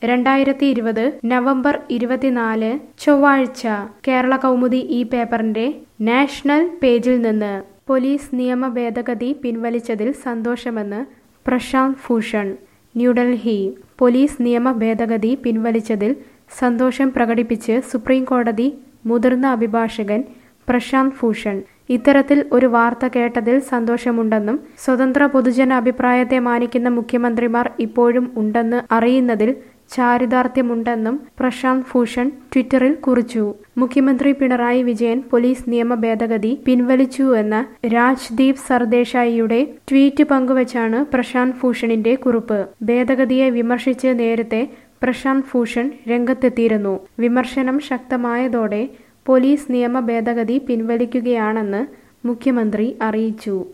രണ്ടായിരത്തി ഇരുപത് നവംബർ ഇരുപത്തിനാല് ചൊവ്വാഴ്ച കേരള കൗമുദി ഈ പേപ്പറിന്റെ നാഷണൽ പേജിൽ നിന്ന് പോലീസ് നിയമ ഭേദഗതി പിൻവലിച്ചതിൽ സന്തോഷമെന്ന് പ്രശാന്ത് ഭൂഷൺ ന്യൂഡൽഹി പോലീസ് നിയമ ഭേദഗതി പിൻവലിച്ചതിൽ സന്തോഷം പ്രകടിപ്പിച്ച് സുപ്രീം കോടതി മുതിർന്ന അഭിഭാഷകൻ പ്രശാന്ത് ഭൂഷൺ ഇത്തരത്തിൽ ഒരു വാർത്ത കേട്ടതിൽ സന്തോഷമുണ്ടെന്നും സ്വതന്ത്ര പൊതുജന അഭിപ്രായത്തെ മാനിക്കുന്ന മുഖ്യമന്ത്രിമാർ ഇപ്പോഴും ഉണ്ടെന്ന് അറിയുന്നതിൽ ചാരിതാർത്ഥ്യമുണ്ടെന്നും പ്രശാന്ത് ഭൂഷൺ ട്വിറ്ററിൽ കുറിച്ചു മുഖ്യമന്ത്രി പിണറായി വിജയൻ പോലീസ് നിയമ ഭേദഗതി പിൻവലിച്ചുവെന്ന രാജ്ദീപ് സർദേശായിയുടെ ട്വീറ്റ് പങ്കുവച്ചാണ് പ്രശാന്ത് ഭൂഷണിന്റെ കുറിപ്പ് ഭേദഗതിയെ വിമർശിച്ച് നേരത്തെ പ്രശാന്ത് ഭൂഷൺ രംഗത്തെത്തിയിരുന്നു വിമർശനം ശക്തമായതോടെ പോലീസ് നിയമ ഭേദഗതി പിൻവലിക്കുകയാണെന്ന് മുഖ്യമന്ത്രി അറിയിച്ചു